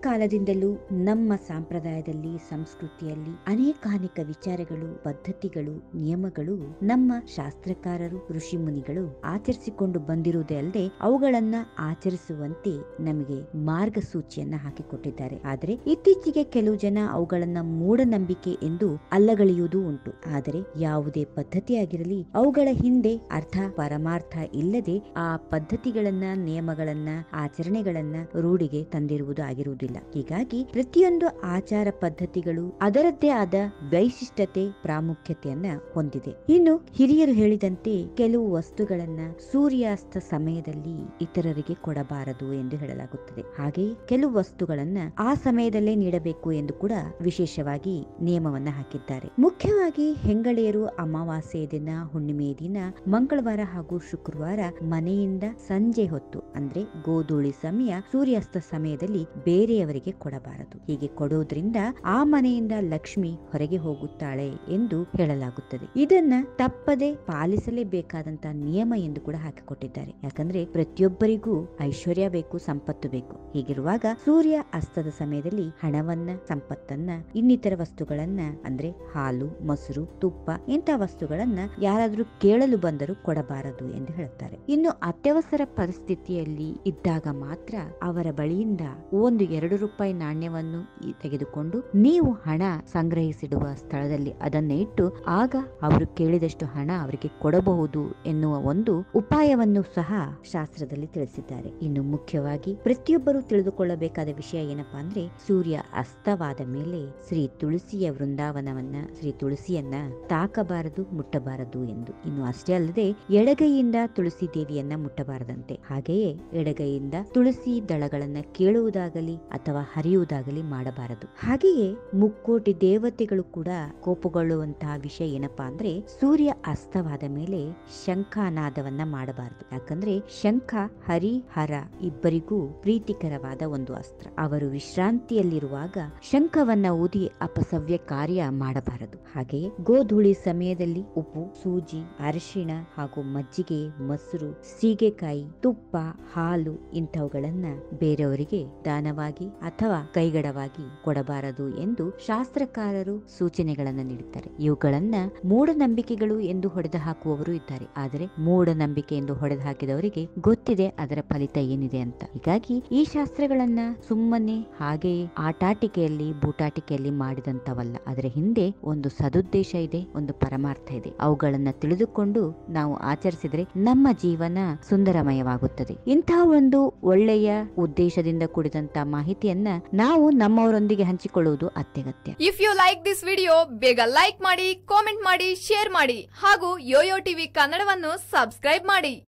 ಕಾಲದಿಂದಲೂ ನಮ್ಮ ಸಂಪ್ರದಾಯದಲ್ಲಿ ಸಂಸ್ಕೃತಿಯಲ್ಲಿ ಅನೇಕಾನೇಕ ವಿಚಾರಗಳು ಪದ್ಧತಿಗಳು ನಿಯಮಗಳು ನಮ್ಮ ಶಾಸ್ತ್ರಕಾರರು ಋಷಿ ಮುನಿಗಳು ಆಚರಿಸಿಕೊಂಡು ಬಂದಿರುವುದೇ ಅಲ್ಲದೆ ಅವುಗಳನ್ನ ಆಚರಿಸುವಂತೆ ನಮಗೆ ಮಾರ್ಗಸೂಚಿಯನ್ನ ಹಾಕಿಕೊಟ್ಟಿದ್ದಾರೆ ಆದರೆ ಇತ್ತೀಚೆಗೆ ಕೆಲವು ಜನ ಅವುಗಳನ್ನ ಮೂಢನಂಬಿಕೆ ಎಂದು ಅಲ್ಲಗಳೆಯುವುದೂ ಉಂಟು ಆದರೆ ಯಾವುದೇ ಪದ್ಧತಿಯಾಗಿರಲಿ ಅವುಗಳ ಹಿಂದೆ ಅರ್ಥ ಪರಮಾರ್ಥ ಇಲ್ಲದೆ ಆ ಪದ್ಧತಿಗಳನ್ನ ನಿಯಮಗಳನ್ನ ಆಚರಣೆಗಳನ್ನ ರೂಢಿಗೆ ತಂದಿರುವುದು ಆಗಿರುವುದಿಲ್ಲ ಹೀಗಾಗಿ ಪ್ರತಿಯೊಂದು ಆಚಾರ ಪದ್ಧತಿಗಳು ಅದರದ್ದೇ ಆದ ವೈಶಿಷ್ಟ್ಯತೆ ಪ್ರಾಮುಖ್ಯತೆಯನ್ನ ಹೊಂದಿದೆ ಇನ್ನು ಹಿರಿಯರು ಹೇಳಿದಂತೆ ಕೆಲವು ವಸ್ತುಗಳನ್ನ ಸೂರ್ಯಾಸ್ತ ಸಮಯದಲ್ಲಿ ಇತರರಿಗೆ ಕೊಡಬಾರದು ಎಂದು ಹೇಳಲಾಗುತ್ತದೆ ಹಾಗೆಯೇ ಕೆಲವು ವಸ್ತುಗಳನ್ನ ಆ ಸಮಯದಲ್ಲೇ ನೀಡಬೇಕು ಎಂದು ಕೂಡ ವಿಶೇಷವಾಗಿ ನಿಯಮವನ್ನ ಹಾಕಿದ್ದಾರೆ ಮುಖ್ಯವಾಗಿ ಹೆಂಗಳೆಯರು ಅಮಾವಾಸ್ಯೆ ದಿನ ಹುಣ್ಣಿಮೆಯ ದಿನ ಮಂಗಳವಾರ ಹಾಗೂ ಶುಕ್ರವಾರ ಮನೆಯಿಂದ ಸಂಜೆ ಹೊತ್ತು ಅಂದ್ರೆ ಗೋಧೂಳಿ ಸಮಯ ಸೂರ್ಯಾಸ್ತ ಸಮಯದಲ್ಲಿ ಬೇರೆಯವರಿಗೆ ಕೊಡಬಾರದು ಹೀಗೆ ಕೊಡುವುದರಿಂದ ಆ ಮನೆಯಿಂದ ಲಕ್ಷ್ಮಿ ಹೊರಗೆ ಹೋಗುತ್ತಾಳೆ ಎಂದು ಹೇಳಲಾಗುತ್ತದೆ ಇದನ್ನ ತಪ್ಪದೆ ಪಾಲಿಸಲೇಬೇಕಾದಂತ ನಿಯಮ ಎಂದು ಕೂಡ ಹಾಕಿಕೊಟ್ಟಿದ್ದಾರೆ ಯಾಕಂದ್ರೆ ಪ್ರತಿಯೊಬ್ಬರಿಗೂ ಐಶ್ವರ್ಯ ಬೇಕು ಸಂಪತ್ತು ಬೇಕು ಹೀಗಿರುವಾಗ ಸೂರ್ಯ ಅಸ್ತದ ಸಮಯದಲ್ಲಿ ಹಣವನ್ನ ಸಂಪತ್ತನ್ನ ಇನ್ನಿತರ ವಸ್ತುಗಳನ್ನ ಅಂದ್ರೆ ಹಾಲು ಮೊಸರು ತುಪ್ಪ ಇಂತಹ ವಸ್ತುಗಳನ್ನ ಯಾರಾದ್ರೂ ಕೇಳಲು ಬಂದರೂ ಕೊಡಬಾರದು ಎಂದು ಹೇಳುತ್ತಾರೆ ಇನ್ನು ಅತ್ಯವಸರ ಪರಿಸ್ಥಿತಿಯಲ್ಲಿ ಇದ್ದಾಗ ಮಾತ್ರ ಅವರ ಬಳಿಯಿಂದ ಒಂದು ಎರಡು ರೂಪಾಯಿ ನಾಣ್ಯವನ್ನು ಈ- ತೆಗೆದುಕೊಂಡು ನೀವು ಹಣ ಸಂಗ್ರಹಿಸಿಡುವ ಸ್ಥಳದಲ್ಲಿ ಅದನ್ನ ಇಟ್ಟು ಆಗ ಅವರು ಕೇಳಿದಷ್ಟು ಹಣ ಅವರಿಗೆ ಕೊಡಬಹುದು ಎನ್ನುವ ಒಂದು ಉಪಾಯವನ್ನು ಸಹ ಶಾಸ್ತ್ರದಲ್ಲಿ ತಿಳಿಸಿದ್ದಾರೆ ಇನ್ನು ಮುಖ್ಯವಾಗಿ ಪ್ರತಿಯೊಬ್ಬರು ತಿಳಿದುಕೊಳ್ಳಬೇಕಾದ ವಿಷಯ ಏನಪ್ಪಾ ಅಂದ್ರೆ ಸೂರ್ಯ ಅಸ್ತವಾದ ಮೇಲೆ ಶ್ರೀ ತುಳಸಿಯ ವೃಂದಾವನವನ್ನ ಶ್ರೀ ತುಳಸಿಯನ್ನ ತಾಕಬಾರದು ಮುಟ್ಟಬಾರದು ಎಂದು ಇನ್ನು ಅಷ್ಟೇ ಅಲ್ಲದೆ ಎಡಗೈಯಿಂದ ತುಳಸಿ ದೇವಿಯನ್ನ ಮುಟ್ಟಬಾರದಂತೆ ಹಾಗೆಯೇ ಎಡಗೈಯಿಂದ ತುಳಸಿ ದಳಗಳನ್ನ ಕೇಳುವುದಾಗಲಿ ಅಥವಾ ಹರಿಯುವುದಾಗಲಿ ಮಾಡಬಾರದು ಹಾಗೆಯೇ ಮುಕ್ಕೋಟಿ ದೇವತೆಗಳು ಕೂಡ ಕೋಪಗೊಳ್ಳುವಂತಹ ವಿಷಯ ಏನಪ್ಪಾ ಅಂದ್ರೆ ಸೂರ್ಯ ಅಸ್ತವಾದ ಮೇಲೆ ಶಂಖನಾದವನ್ನ ಮಾಡಬಾರದು ಯಾಕಂದ್ರೆ ಶಂಖ ಹರಿ ಹರ ಇಬ್ಬರಿಗೂ ಪ್ರೀತಿಕರವಾದ ಒಂದು ಅಸ್ತ್ರ ಅವರು ವಿಶ್ರಾಂತಿಯಲ್ಲಿರುವಾಗ ಶಂಖವನ್ನ ಊದಿ ಅಪಸವ್ಯ ಕಾರ್ಯ ಮಾಡಬಾರದು ಹಾಗೆಯೇ ಗೋಧೂಳಿ ಸಮಯದಲ್ಲಿ ಉಪ್ಪು ಸೂಜಿ ಅರಿಶಿಣ ಹಾಗೂ ಮಜ್ಜಿಗೆ ಮೊಸರು ಸೀಗೆಕಾಯಿ ತುಪ್ಪ ಹಾಲು ಇಂಥವುಗಳನ್ನ ಬೇರೆಯವರಿಗೆ ದಾನವಾಗಿ ಅಥವಾ ಕೈಗಡವಾಗಿ ಕೊಡಬಾರದು ಎಂದು ಶಾಸ್ತ್ರಕಾರರು ಸೂಚನೆಗಳನ್ನ ನೀಡುತ್ತಾರೆ ಇವುಗಳನ್ನ ಮೂಢನಂಬಿಕೆಗಳು ಎಂದು ಹೊಡೆದು ಹಾಕುವವರು ಇದ್ದಾರೆ ಆದರೆ ಮೂಢನಂಬಿಕೆ ಎಂದು ಹೊಡೆದು ಹಾಕಿದವರಿಗೆ ಗೊತ್ತಿದೆ ಅದರ ಫಲಿತ ಏನಿದೆ ಅಂತ ಹೀಗಾಗಿ ಈ ಶಾಸ್ತ್ರಗಳನ್ನ ಸುಮ್ಮನೆ ಹಾಗೆಯೇ ಆಟಾಟಿಕೆಯಲ್ಲಿ ಬೂಟಾಟಿಕೆಯಲ್ಲಿ ಮಾಡಿದಂತವಲ್ಲ ಅದರ ಹಿಂದೆ ಒಂದು ಸದುದ್ದೇಶ ಇದೆ ಒಂದು ಪರಮಾರ್ಥ ಇದೆ ಅವುಗಳನ್ನ ತಿಳಿದುಕೊಂಡು ನಾವು ಆಚರಿಸಿದ್ರೆ ನಮ್ಮ ಜೀವನ ಸುಂದರಮಯವಾಗುತ್ತದೆ ಇಂತಹ ಒಂದು ಒಳ್ಳೆಯ ಉದ್ದೇಶದಿಂದ ಕೂಡಿದಂತ ಮಾಹಿತಿಯನ್ನ ನಾವು ನಮ್ಮವರೊಂದಿಗೆ ಹಂಚಿಕೊಳ್ಳುವುದು ಅತ್ಯಗತ್ಯ if you like this video ಬೇಗ ಲೈಕ್ ಮಾಡಿ ಕಾಮೆಂಟ್ ಮಾಡಿ ಶೇರ್ ಮಾಡಿ ಹಾಗೂ ಯೋಯೋ ಟಿವಿ ಕನ್ನಡವನ್ನು ಸಬ್ಸ್ಕ್ರೈಬ್ ಮಾಡಿ